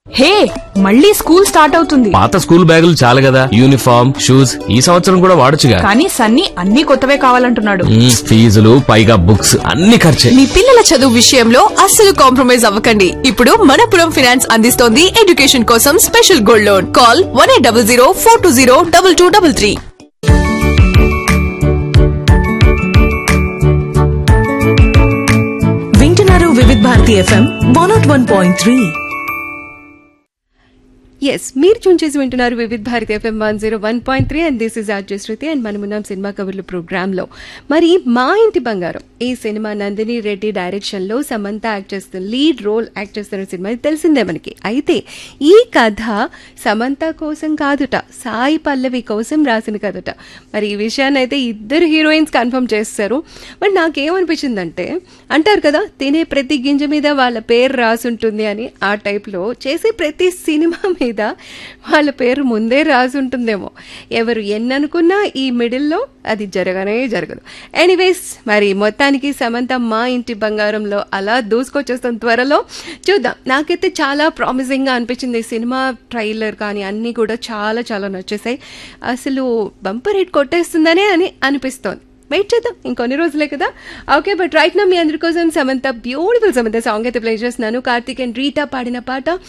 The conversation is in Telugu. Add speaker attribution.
Speaker 1: హే మళ్ళీ స్కూల్ స్టార్ట్ అవుతుంది
Speaker 2: పాత స్కూల్ బ్యాగులు చాలు కదా యూనిఫామ్ షూస్ ఈ సంవత్సరం కూడా వాడొచ్చుగా
Speaker 1: కానీ సన్నీ అన్ని కొత్తవే కావాలంటున్నాడు
Speaker 2: మ్మ్, ఫీజులు పైగా బుక్స్ అన్ని ఖర్చే
Speaker 3: మీ పిల్లల చదువు విషయంలో అస్సలు కాంప్రమైజ్ అవ్వకండి ఇప్పుడు మనపురం ఫినాన్స్ అందిస్తోంది ఎడ్యుకేషన్ కోసం special gold loan call one eight double zero four two zero double two double three
Speaker 4: వింటున్నారు Vividh Bharati FM one nought one point three
Speaker 5: ఎస్ మీరు చూన్ చేసి వింటున్నారు Vividh Bharati FM one zero one point three and this is RJ Shruti and మనమున్నాం సినిమా కబుర్లు ప్రోగ్రాంలో మరి మా ఇంటి బంగారం ఈ సినిమా నందిని రెడ్డి డైరెక్షన్లో సమంత యాక్ట్ చేస్తున్న లీడ్ రోల్ యాక్ట్ చేస్తున్న సినిమా ఇది తెలిసిందే మనకి అయితే ఈ కథ సమంత కోసం కాదుట సాయి పల్లవి కోసం రాసిన కథట మరి ఈ విషయాన్ని అయితే ఇద్దరు హీరోయిన్స్ కన్ఫర్మ్ చేస్తారు మరి నాకేమనిపించిందంటే అంటారు కదా తినే ప్రతి గింజ మీద వాళ్ళ పేరు రాసుంటుంది అని ఆ టైప్లో చేసే ప్రతి సినిమా మీద వాళ్ళ పేరు ముందే రాసుంటుందేమో ఎవరు ఎన్ననుకున్నా ఈ మిడిల్లో అది జరగనే జరగదు ఎనీవేస్ మరి మొత్తానికి సమంత మా ఇంటి బంగారంలో అలా దూసుకొచ్చేస్తాం త్వరలో చూద్దాం నాకైతే చాలా ప్రామిసింగ్గా అనిపించింది ఈ సినిమా ట్రైలర్ కానీ అన్నీ కూడా చాలా చాలా నచ్చేసాయి అసలు బంపర్ హిట్ కొట్టేస్తుందనే అని అనిపిస్తోంది వెయిట్ చేద్దాం ఇంకొన్ని రోజులే కదా ఓకే బట్ రైట్ నా మీ అందరి కోసం సమంత బ్యూటిఫుల్ సమంత సాంగ్ అయితే ప్లే చేస్తున్నాను కార్తీక్ అండ్ రీటా పాడిన పాట